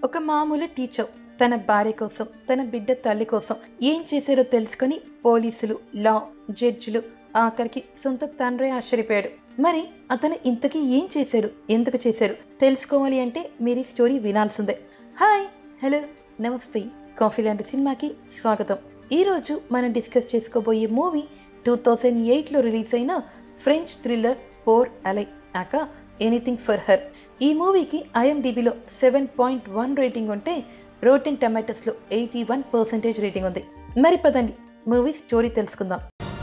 ఒక మామూలు టీచర్ తన భార్య కోసం తన బిడ్డ తల్లి కోసం ఏం చేశారో తెలుసుకొని పోలీసులు లా జడ్జిలు ఆఖరికి సొంత తండ్రి ఆశ్చర్యపోయాడు మరి అతను ఇంతకీ ఏం చేశాడు ఎందుకు చేశాడు తెలుసుకోవాలి అంటే మీరు ఈ స్టోరీ వినాల్సిందే హాయ్ హలో నమస్తే కాఫీ లాంటి సినిమాకి స్వాగతం ఈరోజు మనం డిస్కస్ చేసుకోబోయే మూవీ టూ థౌజండ్ ఎయిట్లో రిలీజ్ అయిన ఫ్రెంచ్ థ్రిల్లర్ పోర్ అలై ఆక ఎనీథింగ్ ఫర్ హర్ ఈ మూవీకి ఐఎండిబిలో సెవెన్ పాయింట్ వన్ రేటింగ్ ఉంటే రోటెన్ టమాటోస్లో ఎయిటీ వన్ పర్సెంటేజ్ రేటింగ్ ఉంది మరి పదండి మూవీ స్టోరీ తెలుసుకుందాం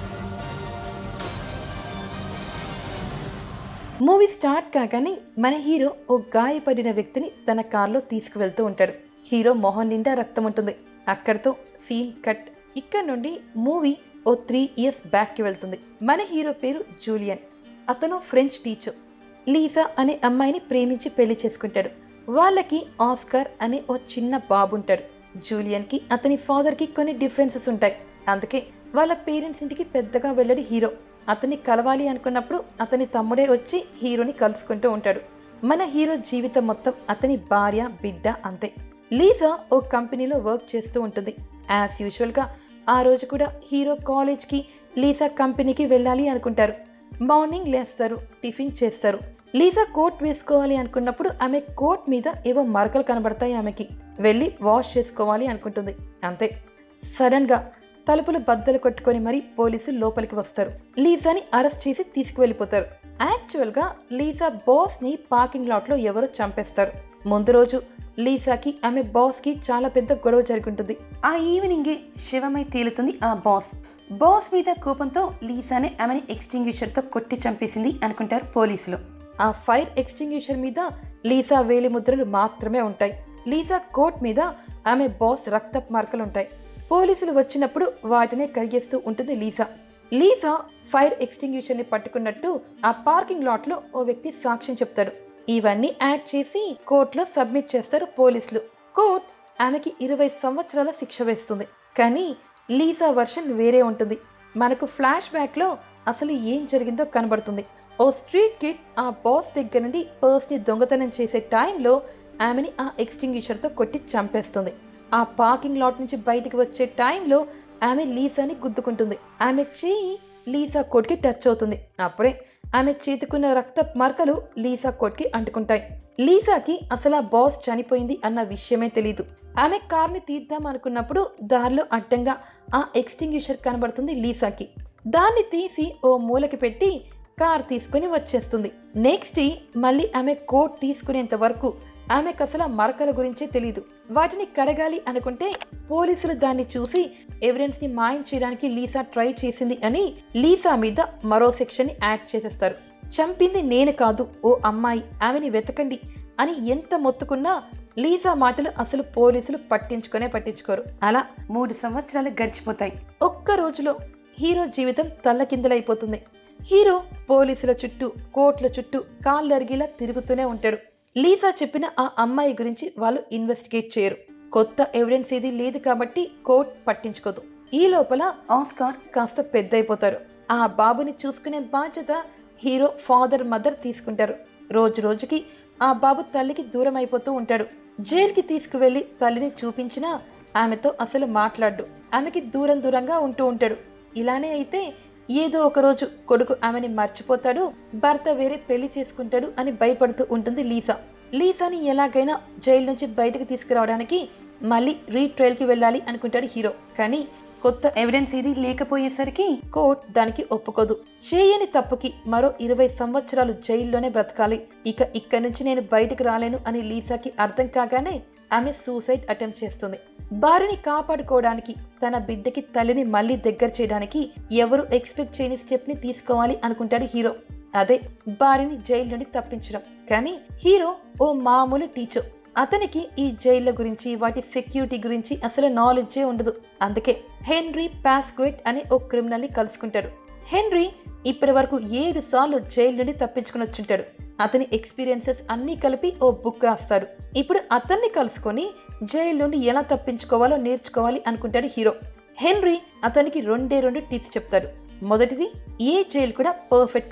మూవీ స్టార్ట్ కాగానే మన హీరో ఓ గాయపడిన వ్యక్తిని తన కార్లో తీసుకువెళ్తూ ఉంటాడు హీరో మొహం నిండా రక్తం ఉంటుంది అక్కడితో సీన్ కట్ ఇక్కడ నుండి మూవీ ఓ త్రీ ఇయర్స్ బ్యాక్కి వెళ్తుంది మన హీరో పేరు జూలియన్ అతను ఫ్రెంచ్ టీచర్ లీజా అనే అమ్మాయిని ప్రేమించి పెళ్లి చేసుకుంటాడు వాళ్ళకి ఆస్కార్ అనే ఓ చిన్న బాబు ఉంటాడు జూలియన్కి అతని ఫాదర్కి కొన్ని డిఫరెన్సెస్ ఉంటాయి అందుకే వాళ్ళ పేరెంట్స్ ఇంటికి పెద్దగా వెళ్ళడు హీరో అతన్ని కలవాలి అనుకున్నప్పుడు అతని తమ్ముడే వచ్చి హీరోని కలుసుకుంటూ ఉంటాడు మన హీరో జీవితం మొత్తం అతని భార్య బిడ్డ అంతే లీజా ఓ కంపెనీలో వర్క్ చేస్తూ ఉంటుంది యాజ్ యూజువల్గా ఆ రోజు కూడా హీరో కాలేజ్కి లీజా కంపెనీకి వెళ్ళాలి అనుకుంటారు మార్నింగ్ లేస్తారు టిఫిన్ చేస్తారు లీజా కోట్ వేసుకోవాలి అనుకున్నప్పుడు ఆమె కోట్ మీద ఏవో మరకలు కనబడతాయి ఆమెకి వెళ్ళి వాష్ చేసుకోవాలి అనుకుంటుంది అంతే సడన్గా తలుపులు బద్దలు కొట్టుకొని మరీ పోలీసులు లోపలికి వస్తారు లీజాని అరెస్ట్ చేసి తీసుకువెళ్ళిపోతారు యాక్చువల్గా లీజా బాస్ని పార్కింగ్ లాట్లో ఎవరో చంపేస్తారు ముందు రోజు లీజాకి ఆమె బాస్కి చాలా పెద్ద గొడవ జరుగుంటుంది ఆ ఈవినింగే శివమై తేలుతుంది ఆ బాస్ బాస్ మీద కోపంతో లీసానే ఆమెని ఎక్స్టింగ్యూషర్తో కొట్టి చంపేసింది అనుకుంటారు పోలీసులు ఆ ఫైర్ ఎక్స్టింగ్యూషర్ మీద లీసా వేలి ముద్రలు మాత్రమే ఉంటాయి లీసా కోట్ మీద ఆమె బాస్ రక్తపు మార్కలు ఉంటాయి పోలీసులు వచ్చినప్పుడు వాటినే కరిగేస్తూ ఉంటుంది లీసా లీసా ఫైర్ ఎక్స్టింగ్యూషర్ని పట్టుకున్నట్టు ఆ పార్కింగ్ లాట్లో ఓ వ్యక్తి సాక్ష్యం చెప్తాడు ఇవన్నీ యాడ్ చేసి కోర్టులో సబ్మిట్ చేస్తారు పోలీసులు కోర్ట్ ఆమెకి ఇరవై సంవత్సరాల శిక్ష వేస్తుంది కానీ లీసా వర్షన్ వేరే ఉంటుంది మనకు ఫ్లాష్ బ్యాక్లో అసలు ఏం జరిగిందో కనబడుతుంది ఓ స్ట్రీట్ కిడ్ ఆ బాస్ దగ్గర నుండి పర్స్ని దొంగతనం చేసే టైంలో ఆమెని ఆ ఎక్స్టింగ్యూషర్తో కొట్టి చంపేస్తుంది ఆ పార్కింగ్ లాట్ నుంచి బయటికి వచ్చే టైంలో ఆమె లీసాని గుద్దుకుంటుంది ఆమె చేయి లీసా కోట్కి టచ్ అవుతుంది అప్పుడే ఆమె చేతుకున్న రక్త మరకలు లీసా కోట్కి అంటుకుంటాయి లీసాకి అసలు ఆ బాస్ చనిపోయింది అన్న విషయమే తెలియదు ఆమె కార్ని తీద్దాం అనుకున్నప్పుడు దారిలో అడ్డంగా ఆ ఎక్స్టింగ్యూషర్ కనబడుతుంది లీసాకి దాన్ని తీసి ఓ మూలకి పెట్టి కార్ తీసుకుని వచ్చేస్తుంది నెక్స్ట్ డే మళ్ళీ ఆమె కోట్ తీసుకునేంత వరకు ఆమెకు అసలు ఆ మరకల గురించే తెలియదు వాటిని కడగాలి అనుకుంటే పోలీసులు దాన్ని చూసి ఎవిడెన్స్ ని మాయం చేయడానికి లీసా ట్రై చేసింది అని లీసా మీద మరో సెక్షన్ ని యాడ్ చేసేస్తారు చంపింది నేను కాదు ఓ అమ్మాయి ఆమెని వెతకండి అని ఎంత మొత్తుకున్నా లీసా మాటలు అసలు పోలీసులు పట్టించుకునే పట్టించుకోరు అలా మూడు సంవత్సరాలు గడిచిపోతాయి ఒక్క రోజులో హీరో జీవితం తల్లకిందులైపోతుంది హీరో పోలీసుల చుట్టూ కోర్టుల చుట్టూ కాళ్ళరిగేలా తిరుగుతూనే ఉంటాడు లీసా చెప్పిన ఆ అమ్మాయి గురించి వాళ్ళు ఇన్వెస్టిగేట్ చేయరు కొత్త ఎవిడెన్స్ ఏది లేదు కాబట్టి కోర్ట్ పట్టించుకోదు ఈ లోపల ఆస్కార్ కాస్త పెద్దయిపోతారు ఆ బాబుని చూసుకునే బాధ్యత హీరో ఫాదర్ మదర్ తీసుకుంటారు రోజు రోజుకి ఆ బాబు తల్లికి దూరం అయిపోతూ ఉంటాడు జైలుకి తీసుకువెళ్ళి తల్లిని చూపించినా ఆమెతో అసలు మాట్లాడు ఆమెకి దూరం దూరంగా ఉంటూ ఉంటాడు ఇలానే అయితే ఏదో ఒక రోజు కొడుకు ఆమెని మర్చిపోతాడు భర్త వేరే పెళ్లి చేసుకుంటాడు అని భయపడుతూ ఉంటుంది లీసా లీసాని ఎలాగైనా జైలు నుంచి బయటకు తీసుకురావడానికి మళ్ళీ రీట్రయల్కి వెళ్ళాలి అనుకుంటాడు హీరో కానీ కొత్త ఎవిడెన్స్ ఇది లేకపోయేసరికి కోర్ట్ దానికి ఒప్పుకోదు చేయని తప్పుకి మరో ఇరవై సంవత్సరాలు జైల్లోనే బ్రతకాలి ఇక ఇక్కడి నుంచి నేను బయటకు రాలేను అని లీసాకి అర్థం కాగానే ఆమె సూసైడ్ అటెంప్ట్ చేస్తుంది భార్యని కాపాడుకోవడానికి తన బిడ్డకి తల్లిని మళ్ళీ దగ్గర చేయడానికి ఎవరు ఎక్స్పెక్ట్ చేయని స్టెప్ ని తీసుకోవాలి అనుకుంటాడు హీరో అదే భార్యని జైలు నుండి తప్పించడం కానీ హీరో ఓ మామూలు టీచర్ అతనికి ఈ జైళ్ళ గురించి వాటి సెక్యూరిటీ గురించి అసలు నాలెడ్జే ఉండదు అందుకే హెన్రీ పాస్క్వెట్ అనే ఓ క్రిమినల్ని కలుసుకుంటాడు హెన్రీ ఇప్పటి వరకు ఏడు సార్లు జైలు నుండి తప్పించుకుని వచ్చుంటాడు అతని ఎక్స్పీరియన్సెస్ అన్నీ కలిపి ఓ బుక్ రాస్తాడు ఇప్పుడు అతన్ని కలుసుకొని జైలు నుండి ఎలా తప్పించుకోవాలో నేర్చుకోవాలి అనుకుంటాడు హీరో హెన్రీ అతనికి రెండే రెండు టిప్స్ చెప్తాడు మొదటిది ఏ జైలు కూడా పర్ఫెక్ట్ కాదు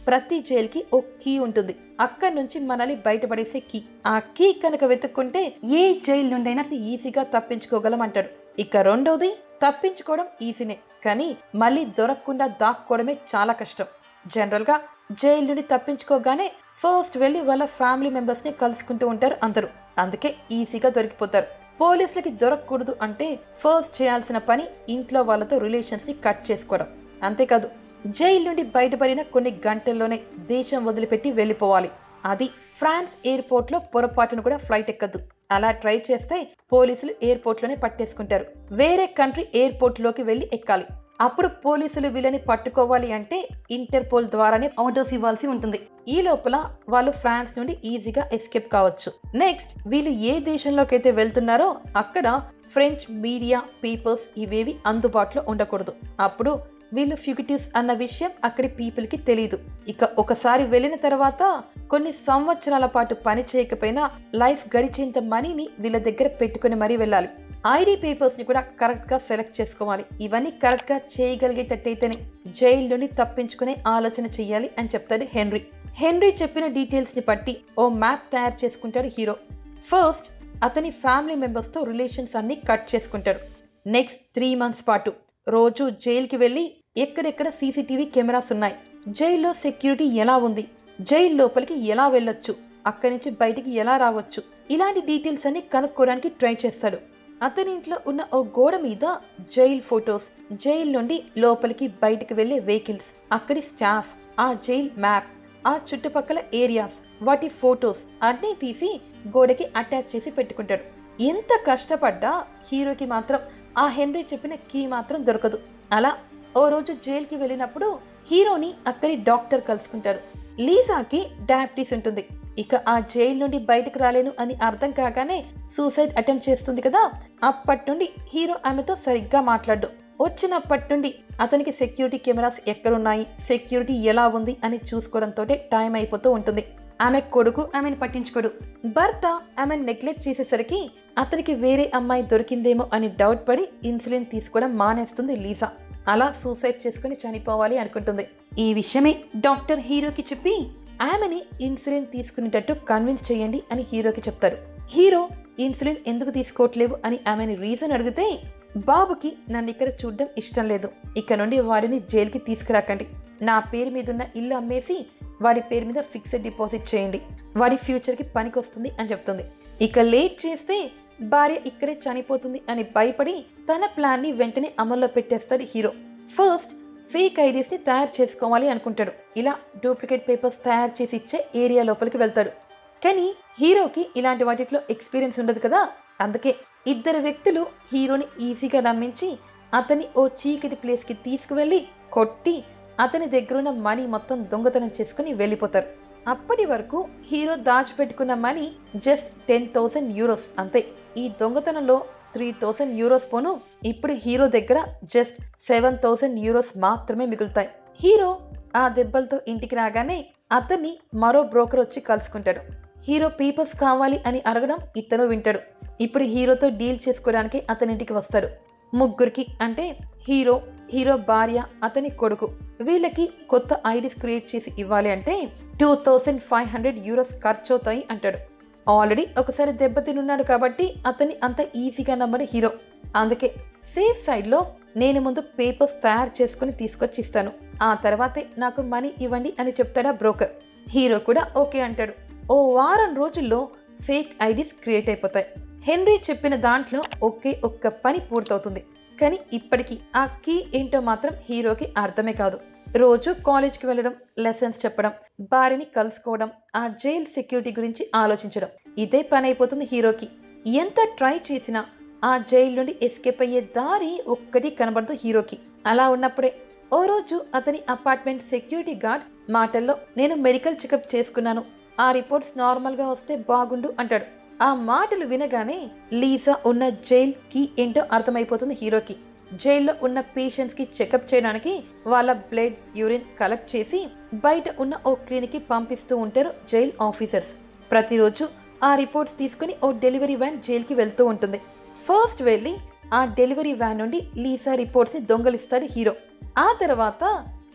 ప్రతి జైలుకి ఓ కీ ఉంటుంది అక్కడి నుంచి మనల్ని బయటపడేసే కీ ఆ కీ కనుక వెతుక్కుంటే ఏ జైలు నుండైనా ఈజీగా తప్పించుకోగలం అంటాడు ఇక రెండోది తప్పించుకోవడం ఈజీనే కానీ మళ్ళీ దొరకకుండా దాక్కోవడమే చాలా కష్టం జనరల్గా జైలు నుండి తప్పించుకోగానే ఫస్ట్ వెళ్ళి వాళ్ళ ఫ్యామిలీ మెంబర్స్ని కలుసుకుంటూ ఉంటారు అందరూ అందుకే ఈజీగా దొరికిపోతారు పోలీసులకి దొరకకూడదు అంటే ఫస్ట్ చేయాల్సిన పని ఇంట్లో వాళ్ళతో రిలేషన్స్ని కట్ చేసుకోవడం అంతేకాదు జైలు నుండి బయటపడిన కొన్ని గంటల్లోనే దేశం వదిలిపెట్టి వెళ్ళిపోవాలి అది ఫ్రాన్స్ ఎయిర్పోర్ట్లో పొరపాటును కూడా ఫ్లైట్ ఎక్కద్దు అలా ట్రై చేస్తే పోలీసులు ఎయిర్పోర్ట్లోనే పట్టేసుకుంటారు వేరే కంట్రీ ఎయిర్పోర్ట్లోకి వెళ్ళి ఎక్కాలి అప్పుడు పోలీసులు వీళ్ళని పట్టుకోవాలి అంటే ఇంటర్పోల్ ద్వారానే ఆర్డర్స్ ఇవ్వాల్సి ఉంటుంది ఈ లోపల వాళ్ళు ఫ్రాన్స్ నుండి ఈజీగా ఎస్కేప్ కావచ్చు నెక్స్ట్ వీళ్ళు ఏ దేశంలోకి అయితే వెళ్తున్నారో అక్కడ ఫ్రెంచ్ మీడియా పీపుల్స్ ఇవేవి అందుబాటులో ఉండకూడదు అప్పుడు వీళ్ళు ఫ్యూగిటివ్స్ అన్న విషయం అక్కడి పీపుల్కి తెలియదు ఇక ఒకసారి వెళ్ళిన తర్వాత కొన్ని సంవత్సరాల పాటు పని చేయకపోయినా లైఫ్ గడిచేంత మనీని వీళ్ళ దగ్గర పెట్టుకుని మరీ వెళ్ళాలి ఐడి పేపర్స్ని కూడా కరెక్ట్గా సెలెక్ట్ చేసుకోవాలి ఇవన్నీ కరెక్ట్గా చేయగలిగేటట్టయితేనే జైల్లోని తప్పించుకునే ఆలోచన చెయ్యాలి అని చెప్తాడు హెన్రీ హెన్రీ చెప్పిన డీటెయిల్స్ని బట్టి ఓ మ్యాప్ తయారు చేసుకుంటాడు హీరో ఫస్ట్ అతని ఫ్యామిలీ మెంబర్స్తో రిలేషన్స్ అన్ని కట్ చేసుకుంటాడు నెక్స్ట్ త్రీ మంత్స్ పాటు రోజు జైలుకి వెళ్ళి ఎక్కడెక్కడ సీసీటీవీ కెమెరాస్ ఉన్నాయి జైల్లో సెక్యూరిటీ ఎలా ఉంది జైలు లోపలికి ఎలా వెళ్ళొచ్చు అక్కడి నుంచి బయటికి ఎలా రావచ్చు ఇలాంటి డీటెయిల్స్ అన్ని కనుక్కోవడానికి ట్రై చేస్తాడు అతని ఇంట్లో ఉన్న ఓ గోడ మీద జైల్ ఫొటోస్ జైల్ నుండి లోపలికి బయటికి వెళ్లే వెహికల్స్ అక్కడి స్టాఫ్ ఆ జైల్ మ్యాప్ ఆ చుట్టుపక్కల ఏరియాస్ వాటి ఫొటోస్ అన్నీ తీసి గోడకి అటాచ్ చేసి పెట్టుకుంటాడు ఎంత కష్టపడ్డా హీరోకి మాత్రం ఆ హెన్రీ చెప్పిన కీ మాత్రం దొరకదు అలా ఓ రోజు జైలుకి వెళ్ళినప్పుడు హీరోని అక్కడి డాక్టర్ కలుసుకుంటాడు లీజాకి డయాబెటీస్ ఉంటుంది ఇక ఆ జైలు నుండి బయటకు రాలేను అని అర్థం కాగానే సూసైడ్ అటెంప్ట్ చేస్తుంది కదా అప్పటి నుండి హీరో ఆమెతో సరిగ్గా మాట్లాడు వచ్చినప్పటి నుండి అతనికి సెక్యూరిటీ కెమెరాస్ ఎక్కడున్నాయి సెక్యూరిటీ ఎలా ఉంది అని చూసుకోవడంతో టైం అయిపోతూ ఉంటుంది ఆమె కొడుకు ఆమెను పట్టించుకోడు భర్త ఆమెను నెగ్లెక్ట్ చేసేసరికి అతనికి వేరే అమ్మాయి దొరికిందేమో అని డౌట్ పడి ఇన్సులిన్ తీసుకోవడం మానేస్తుంది లీజా అలా సూసైడ్ చేసుకుని చనిపోవాలి అనుకుంటుంది ఈ విషయమే డాక్టర్ హీరోకి చెప్పి ఆమెని ఇన్సులిన్ తీసుకునేటట్టు కన్విన్స్ చేయండి అని హీరోకి చెప్తారు హీరో ఇన్సులిన్ ఎందుకు తీసుకోవట్లేవు అని ఆమెని రీజన్ అడిగితే బాబుకి నన్ను ఇక్కడ చూడడం ఇష్టం లేదు ఇక నుండి వాడిని జైలుకి తీసుకురాకండి నా పేరు మీద ఉన్న ఇల్లు అమ్మేసి వాడి పేరు మీద ఫిక్స్డ్ డిపాజిట్ చేయండి వాడి ఫ్యూచర్కి పనికొస్తుంది అని చెప్తుంది ఇక లేట్ చేస్తే భార్య ఇక్కడే చనిపోతుంది అని భయపడి తన ప్లాన్ని వెంటనే అమల్లో పెట్టేస్తాడు హీరో ఫస్ట్ ఫేక్ ఐడీస్ని తయారు చేసుకోవాలి అనుకుంటాడు ఇలా డూప్లికేట్ పేపర్స్ తయారు చేసి ఇచ్చే ఏరియా లోపలికి వెళ్తాడు కానీ హీరోకి ఇలాంటి వాటిలో ఎక్స్పీరియన్స్ ఉండదు కదా అందుకే ఇద్దరు వ్యక్తులు హీరోని ఈజీగా నమ్మించి అతన్ని ఓ చీకటి ప్లేస్కి తీసుకువెళ్ళి కొట్టి అతని దగ్గరున్న మనీ మొత్తం దొంగతనం చేసుకుని వెళ్ళిపోతారు అప్పటి వరకు హీరో దాచిపెట్టుకున్న money just ten thousand euros అంతే ఈ దొంగతనంలో త్రీ థౌసండ్ యూరోస్ పోను ఇప్పుడు హీరో దగ్గర జస్ట్ సెవెన్ థౌసండ్ యూరోస్ మాత్రమే మిగులుతాయి హీరో ఆ దెబ్బలతో ఇంటికి రాగానే అతన్ని మరో బ్రోకర్ వచ్చి కలుసుకుంటాడు హీరో పీపర్స్ కావాలి అని అడగడం ఇతను వింటాడు ఇప్పుడు హీరోతో డీల్ చేసుకోవడానికి అతని ఇంటికి వస్తాడు ముగ్గురికి అంటే హీరో హీరో భార్య అతని కొడుకు వీళ్ళకి కొత్త ఐడీస్ క్రియేట్ చేసి ఇవ్వాలి అంటే two thousand five hundred euros ఖర్చు అవుతాయి అంటాడు ఆల్రెడీ ఒకసారి దెబ్బతినున్నాడు కాబట్టి అతన్ని అంత ఈజీగా నమ్మడు హీరో అందుకే సేఫ్ సైడ్లో నేను ముందు పేపర్స్ తయారు చేసుకుని తీసుకొచ్చి ఇస్తాను ఆ తర్వాతే నాకు మనీ ఇవ్వండి అని చెప్తాడా బ్రోకర్ హీరో కూడా ఓకే అంటాడు ఓ వారం రోజుల్లో ఫేక్ ఐడీస్ క్రియేట్ అయిపోతాయి హెన్రీ చెప్పిన దాంట్లో ఒకే ఒక్క పని పూర్తవుతుంది కానీ ఇప్పటికీ ఆ కీ ఏంటో మాత్రం హీరోకి అర్థమే కాదు రోజు కాలేజ్కి వెళ్ళడం లెసన్స్ చెప్పడం భార్యని కలుసుకోవడం ఆ జైల్ సెక్యూరిటీ గురించి ఆలోచించడం ఇదే పని అయిపోతుంది హీరోకి ఎంత ట్రై చేసినా ఆ జైలు నుండి ఎస్కేప్ అయ్యే దారి ఒక్కటి కనబడదు హీరోకి అలా ఉన్నప్పుడే ఓ రోజు అతని అపార్ట్మెంట్ సెక్యూరిటీ గార్డ్ మాటల్లో నేను మెడికల్ చెకప్ చేసుకున్నాను ఆ రిపోర్ట్స్ నార్మల్గా వస్తే బాగుండు అంటాడు ఆ మాటలు వినగానే లీజా ఉన్న జైల్ కి ఏంటో అర్థమైపోతుంది హీరోకి జైల్లో ఉన్న పేషెంట్స్కి చెకప్ చేయడానికి వాళ్ళ బ్లడ్ యూరిన్ కలెక్ట్ చేసి బయట ఉన్న ఓ క్లినిక్కి పంపిస్తూ ఉంటారు జైల్ ఆఫీసర్స్ ప్రతిరోజు ఆ రిపోర్ట్స్ తీసుకుని ఓ డెలివరీ వ్యాన్ జైలుకి వెళ్తూ ఉంటుంది ఫస్ట్ వెళ్ళి ఆ డెలివరీ వ్యాన్ నుండి లీసా రిపోర్ట్స్ని దొంగలిస్తాడు హీరో ఆ తర్వాత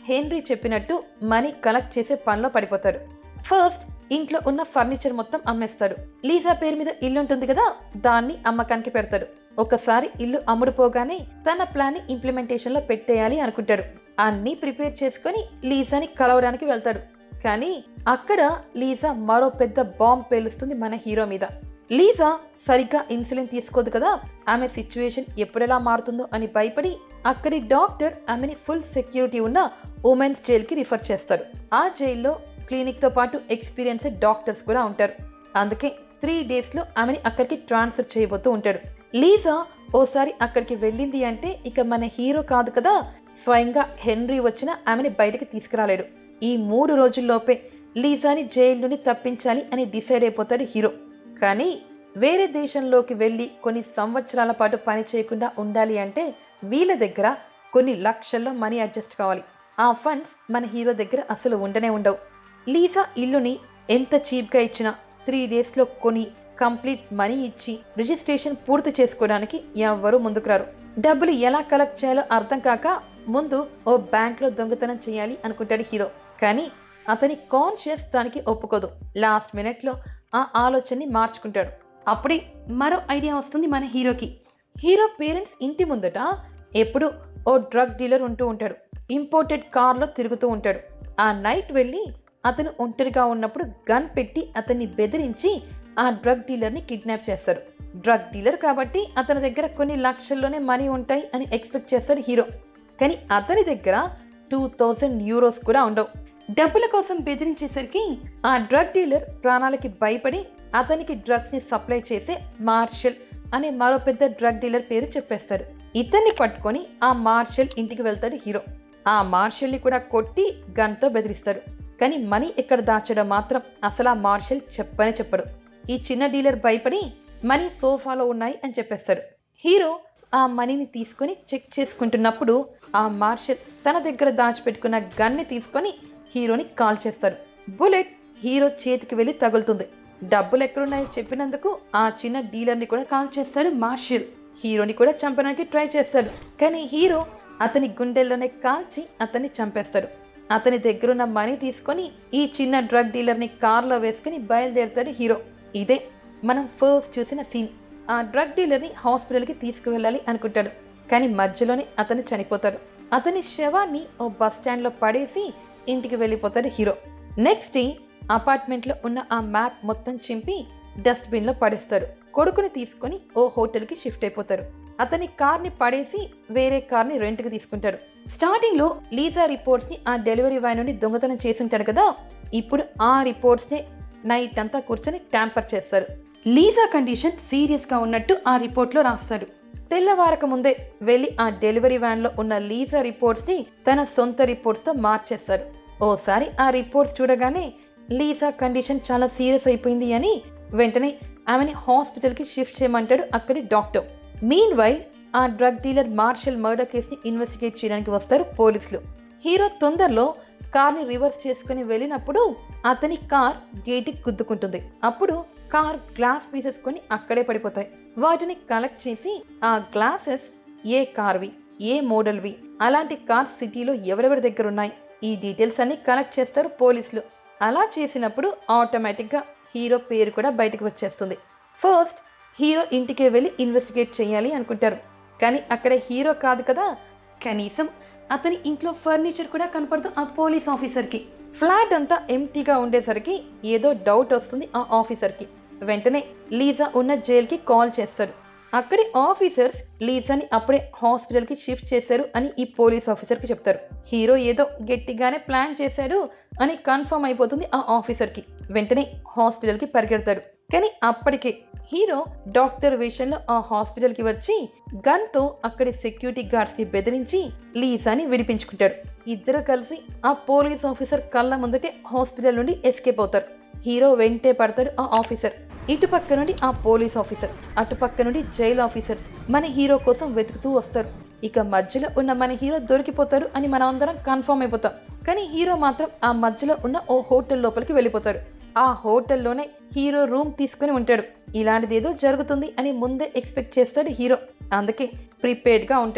హెన్రీ చెప్పినట్టు మనీ కలెక్ట్ చేసే పనిలో పడిపోతాడు ఫస్ట్ ఇంట్లో ఉన్న ఫర్నిచర్ మొత్తం అమ్మేస్తాడు లీజా పేరు మీద ఇల్లు ఉంటుంది కదా దాన్ని అమ్మకానికి పెడతాడు ఒకసారి ఇల్లు అమ్ముడుపోగానే తన ప్లాన్ ని ఇంప్లిమెంటేషన్ లో పెట్టేయాలి అనుకుంటాడు అన్నీ ప్రిపేర్ చేసుకొని లీజాని కలవడానికి వెళ్తాడు కానీ అక్కడ లీజా మరో పెద్ద బాంబ్ పేలుస్తుంది మన హీరో మీద లీజా సరిగ్గా ఇన్సులిన్ తీసుకోదు కదా ఆమె సిచ్యువేషన్ ఎప్పుడెలా మారుతుందో అని భయపడి అక్కడి డాక్టర్ ఆమెని ఫుల్ సెక్యూరిటీ ఉన్న ఉమెన్స్ జైల్కి రిఫర్ చేస్తాడు ఆ జైల్లో క్లినిక్తో పాటు ఎక్స్పీరియన్స్డ్ డాక్టర్స్ కూడా ఉంటారు అందుకే త్రీ డేస్లో ఆమెని అక్కడికి ట్రాన్స్ఫర్ చేయబోతూ ఉంటాడు లీజా ఓసారి అక్కడికి వెళ్ళింది అంటే ఇక మన హీరో కాదు కదా స్వయంగా హెన్రీ వచ్చిన ఆమెని బయటకు తీసుకురాలేడు ఈ మూడు రోజుల్లోపే లీజాని జైలు నుండి తప్పించాలి అని డిసైడ్ అయిపోతాడు హీరో కానీ వేరే దేశంలోకి వెళ్ళి కొన్ని సంవత్సరాల పాటు పని చేయకుండా ఉండాలి అంటే వీళ్ళ దగ్గర కొన్ని లక్షల్లో మనీ అడ్జస్ట్ కావాలి ఆ ఫండ్స్ మన హీరో దగ్గర అసలు ఉండనే ఉండవు లీజా ఇల్లుని ఎంత చీప్గా ఇచ్చినా త్రీ డేస్లో కొని కంప్లీట్ మనీ ఇచ్చి రిజిస్ట్రేషన్ పూర్తి చేసుకోవడానికి ఎవ్వరూ ముందుకు రారు డబ్బులు ఎలా కలెక్ట్ చేయాలో అర్థం కాక ముందు ఓ బ్యాంక్లో దొంగతనం చేయాలి అనుకుంటాడు హీరో కానీ అతని కాన్షియస్ దానికి ఒప్పుకోదు లాస్ట్ మినిట్లో ఆ ఆలోచనని మార్చుకుంటాడు అప్పుడే మరో ఐడియా వస్తుంది మన హీరోకి హీరో పేరెంట్స్ ఇంటి ముందట ఎప్పుడు ఓ డ్రగ్ డీలర్ ఉంటూ ఉంటాడు ఇంపోర్టెడ్ కార్లో తిరుగుతూ ఉంటాడు ఆ నైట్ వెళ్ళి అతను ఒంటరిగా ఉన్నప్పుడు గన్ పెట్టి అతన్ని బెదిరించి ఆ డ్రగ్ డీలర్ని కిడ్నాప్ చేస్తారు డ్రగ్ డీలర్ కాబట్టి అతని దగ్గర కొన్ని లక్షల్లోనే మనీ ఉంటాయి అని ఎక్స్పెక్ట్ చేస్తాడు హీరో కానీ అతని దగ్గర టూ థౌజండ్ యూరోస్ కూడా ఉండవు డబ్బుల కోసం బెదిరించేసరికి ఆ డ్రగ్ డీలర్ ప్రాణాలకి భయపడి అతనికి డ్రగ్స్ ని సప్లై చేసే మార్షల్ అనే మరో పెద్ద డ్రగ్ డీలర్ పేరు చెప్పేస్తాడు ఇతన్ని పట్టుకొని ఆ మార్షల్ ఇంటికి వెళ్తాడు హీరో ఆ మార్షల్ని కూడా కొట్టి గన్తో బెదిరిస్తాడు కానీ మనీ ఎక్కడ దాచడం మాత్రం అసలు ఆ మార్షల్ చెప్పనే చెప్పడు ఈ చిన్న డీలర్ భయపడి మనీ సోఫాలో ఉన్నాయి అని చెప్పేస్తాడు హీరో ఆ మనీని తీసుకొని చెక్ చేసుకుంటున్నప్పుడు ఆ మార్షల్ తన దగ్గర దాచిపెట్టుకున్న గన్ని తీసుకొని హీరోని కాల్ చేస్తాడు బుల్లెట్ హీరో చేతికి వెళ్ళి తగులుతుంది డబ్బులు ఎక్కడున్నాయో చెప్పినందుకు ఆ చిన్న డీలర్ని కూడా కాల్ చేస్తాడు మార్షల్ హీరోని కూడా చంపడానికి ట్రై చేస్తాడు కానీ హీరో అతని గుండెల్లోనే కాల్చి అతన్ని చంపేస్తాడు అతని దగ్గరున్న మనీ తీసుకొని ఈ చిన్న డ్రగ్ డీలర్ని కార్లో వేసుకుని బయలుదేరుతాడు హీరో ఇదే మనం ఫస్ట్ చూసిన సీన్ ఆ డ్రగ్ డీలర్ని హాస్పిటల్కి తీసుకువెళ్ళాలి అనుకుంటాడు కానీ మధ్యలోనే అతను చనిపోతాడు అతని శవాన్ని ఓ బస్ స్టాండ్లో పడేసి ఇంటికి వెళ్ళిపోతాడు హీరో నెక్స్ట్ డే అపార్ట్మెంట్లో ఉన్న ఆ మ్యాప్ మొత్తం చింపి డస్ట్బిన్లో పడేస్తాడు కొడుకుని తీసుకొని ఓ హోటల్కి షిఫ్ట్ అయిపోతారు అతని కార్ని పడేసి వేరే కార్ని రెంట్కి తీసుకుంటాడు స్టార్టింగ్లో లీజా రిపోర్ట్స్ని ఆ డెలివరీ బాయ్ నుండి దొంగతనం చేసుంటాడు కదా ఇప్పుడు ఆ రిపోర్ట్స్ని నైట్ అంతా కూర్చొని ట్యాంపర్ చేస్తారు లీజా కండిషన్ సీరియస్గా ఉన్నట్టు ఆ రిపోర్ట్లో రాస్తాడు తెల్లవారక ముందే వెళ్ళి ఆ డెలివరీ వ్యాన్లో ఉన్న లీజా రిపోర్ట్స్ని తన సొంత రిపోర్ట్స్తో మార్చేస్తాడు ఓసారి ఆ రిపోర్ట్స్ చూడగానే లీజా కండిషన్ చాలా సీరియస్ అయిపోయింది అని వెంటనే ఆమెని హాస్పిటల్కి షిఫ్ట్ చేయమంటాడు అక్కడి డాక్టర్ మీన్ వైల్ ఆ డ్రగ్ డీలర్ మార్షల్ మర్డర్ కేసుని ఇన్వెస్టిగేట్ చేయడానికి వస్తారు పోలీసులు హీరో తొందరలో కార్ని రివర్స్ చేసుకుని వెళ్ళినప్పుడు అతని కార్ గేట్కి గుద్దుకుంటుంది అప్పుడు కార్ గ్లాస్ పీసెస్ కొని అక్కడే పడిపోతాయి వాటిని కలెక్ట్ చేసి ఆ గ్లాసెస్ ఏ కార్వి ఏ మోడల్వి అలాంటి కార్ సిటీలో ఎవరెవరి దగ్గర ఉన్నాయి ఈ డీటెయిల్స్ అన్ని కలెక్ట్ చేస్తారు పోలీసులు అలా చేసినప్పుడు ఆటోమేటిక్గా హీరో పేరు కూడా బయటకు వచ్చేస్తుంది ఫస్ట్ హీరో ఇంటికే వెళ్ళి ఇన్వెస్టిగేట్ చేయాలి అనుకుంటారు కానీ అక్కడ హీరో కాదు కదా కనీసం అతని ఇంట్లో ఫర్నిచర్ కూడా కనపడదు ఆ పోలీస్ ఆఫీసర్కి ఫ్లాట్ అంతా ఎంటీగా ఉండేసరికి ఏదో డౌట్ వస్తుంది ఆ ఆఫీసర్కి వెంటనే లీజా ఉన్న జైల్కి కాల్ చేస్తాడు అక్కడి ఆఫీసర్స్ లీజాని అప్పుడే హాస్పిటల్కి షిఫ్ట్ చేశారు అని ఈ పోలీస్ ఆఫీసర్కి చెప్తారు హీరో ఏదో గట్టిగానే ప్లాన్ చేశాడు అని కన్ఫర్మ్ అయిపోతుంది ఆ ఆఫీసర్కి వెంటనే హాస్పిటల్కి పరిగెడతాడు కానీ అప్పటికే హీరో డాక్టర్ వేషంలో ఆ హాస్పిటల్కి వచ్చి గన్తో అక్కడి సెక్యూరిటీ గార్డ్స్ని బెదిరించి లీజాని విడిపించుకుంటాడు ఇద్దరు కలిసి ఆ పోలీస్ ఆఫీసర్ కళ్ళ ముందటే హాస్పిటల్ నుండి ఎస్కేప్ అవుతారు హీరో వెంటే పడతాడు ఆ ఆఫీసర్ ఇటు పక్క నుండి ఆ పోలీస్ ఆఫీసర్ అటు పక్క నుండి జైలు ఆఫీసర్స్ మన హీరో కోసం వెతుకుతూ వస్తారు ఇక మధ్యలో ఉన్న మన హీరో దొరికిపోతారు అని మనం అందరం కన్ఫర్మ్ అయిపోతాం కానీ హీరో మాత్రం ఆ మధ్యలో ఉన్న ఓ హోటల్ లోపలికి వెళ్ళిపోతాడు ఆ హోటల్లోనే హీరో రూమ్ తీసుకుని ఉంటాడు ఇలాంటిది ఏదో జరుగుతుంది అని ముందే ఎక్స్పెక్ట్ చేస్తాడు హీరో అందుకే ప్రిపేర్డ్గా ఉంటాడు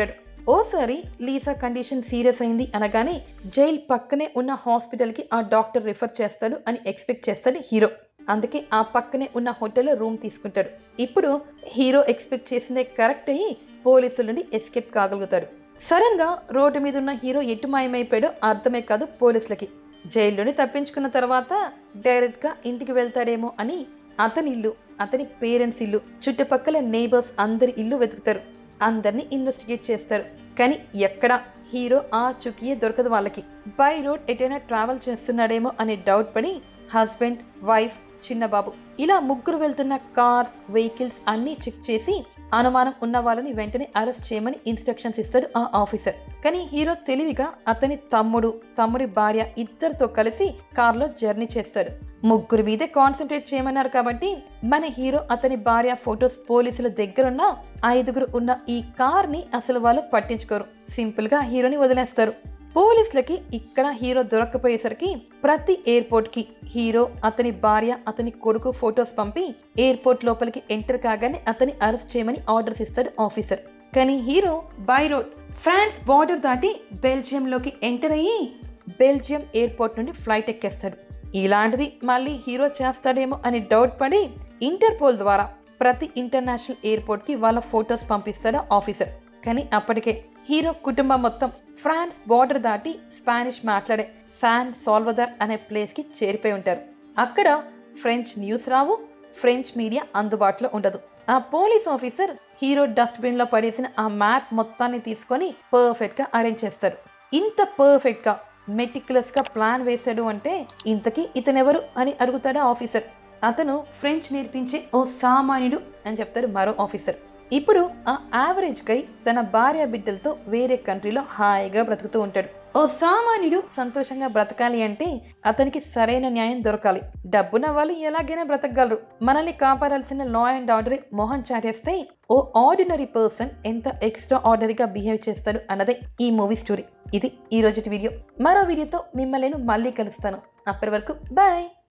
ఓసారి లీసా కండిషన్ సీరియస్ అయింది అనగానే జైల్ పక్కనే ఉన్న హాస్పిటల్కి ఆ డాక్టర్ రిఫర్ చేస్తాడు అని ఎక్స్పెక్ట్ చేస్తాడు హీరో అందుకే ఆ పక్కనే ఉన్న హోటల్లో రూమ్ తీసుకుంటాడు ఇప్పుడు హీరో ఎక్స్పెక్ట్ చేసిందే కరెక్ట్ అయ్యి పోలీసుల నుండి ఎస్కేప్ కాగలుగుతాడు సడన్ గా రోడ్డు మీద ఉన్న హీరో ఎటు మాయమైపోయాడో అర్థమే కాదు పోలీసులకి జైల్లోని తప్పించుకున్న తర్వాత డైరెక్ట్గా ఇంటికి వెళ్తాడేమో అని అతని ఇల్లు అతని పేరెంట్స్ ఇల్లు చుట్టుపక్కల నేబర్స్ అందరి ఇల్లు వెతుకుతారు అందరినీ ఇన్వెస్టిగేట్ చేస్తారు కానీ ఎక్కడ హీరో ఆ చుకియే దొరకదు వాళ్ళకి బై రోడ్ ఎటైనా ట్రావెల్ చేస్తున్నాడేమో అనే డౌట్ పడి హస్బెండ్ వైఫ్ చిన్న బాబు ఇలా ముగ్గురు వెళ్తున్న కార్స్ వెహికల్స్ అన్నీ చెక్ చేసి అనుమానం ఉన్న వాళ్ళని వెంటనే అరెస్ట్ చేయమని ఇన్స్ట్రక్షన్స్ ఇస్తాడు ఆ ఆఫీసర్ కానీ హీరో తెలివిగా అతని తమ్ముడు తమ్ముడి భార్య ఇద్దరితో కలిసి కార్లో జర్నీ చేస్తాడు ముగ్గురు మీదే కాన్సన్ట్రేట్ చేయమన్నారు కాబట్టి మన హీరో అతని భార్య ఫొటోస్ పోలీసుల దగ్గరున్న ఐదుగురు ఉన్న ఈ కార్ని అసలు వాళ్ళు పట్టించుకోరు సింపుల్గా హీరోని వదిలేస్తారు పోలీసులకి ఇక్కడ హీరో దొరక్కపోయేసరికి ప్రతి ఎయిర్పోర్ట్కి హీరో అతని భార్య అతని కొడుకు ఫొటోస్ పంపి ఎయిర్పోర్ట్ లోపలికి ఎంటర్ కాగానే అతని అరెస్ట్ చేయమని ఆర్డర్స్ ఇస్తాడు ఆఫీసర్ కానీ hero by road France border దాటి బెల్జియంలోకి ఎంటర్ అయ్యి బెల్జియం ఎయిర్పోర్ట్ నుండి ఫ్లైట్ ఎక్కేస్తాడు ఇలాంటిది మళ్ళీ హీరో చేస్తాడేమో అని డౌట్ పడి ఇంటర్పోల్ ద్వారా ప్రతి ఇంటర్నేషనల్ ఎయిర్పోర్ట్కి వాళ్ళ ఫొటోస్ పంపిస్తాడు ఆఫీసర్ కానీ అప్పటికే హీరో కుటుంబం మొత్తం ఫ్రాన్స్ బార్డర్ దాటి స్పానిష్ మాట్లాడే శాన్ సాల్వదర్ అనే ప్లేస్కి చేరిపోయి ఉంటారు అక్కడ ఫ్రెంచ్ న్యూస్ రావు ఫ్రెంచ్ మీడియా అందుబాటులో ఉండదు ఆ పోలీస్ ఆఫీసర్ హీరో డస్ట్బిన్లో పడేసిన ఆ మ్యాప్ మొత్తాన్ని తీసుకొని పర్ఫెక్ట్గా అరేంజ్ చేస్తారు ఇంత పర్ఫెక్ట్గా మెటిక్యులస్గా ప్లాన్ వేశాడు అంటే ఇంతకీ ఇతనెవరు అని అడుగుతాడు ఆఫీసర్ అతను ఫ్రెంచ్ నేర్పించే ఓ సామాన్యుడు అని చెప్తారు మరో ఆఫీసర్ ఇప్పుడు ఆ యావరేజ్ గై తన భార్య బిడ్డలతో వేరే కంట్రీలో హాయిగా బ్రతుకుతూ ఉంటాడు ఓ సామాన్యుడు సంతోషంగా బ్రతకాలి అంటే అతనికి సరైన న్యాయం దొరకాలి డబ్బున వాళ్ళు ఎలాగైనా బ్రతకగలరు మనల్ని కాపాడాల్సిన లా అండ్ ఆర్డర్ మొహం చాటేస్తే ఓ ఆర్డినరీ పర్సన్ ఎంత ఎక్స్ట్రా ఆర్డినరీగా బిహేవ్ చేస్తాడు అన్నదే ఈ మూవీ స్టోరీ ఇది ఈ రోజుటి వీడియో మరో వీడియోతో మిమ్మల్ని నేను మళ్ళీ కలుస్తాను అప్పటి వరకు బాయ్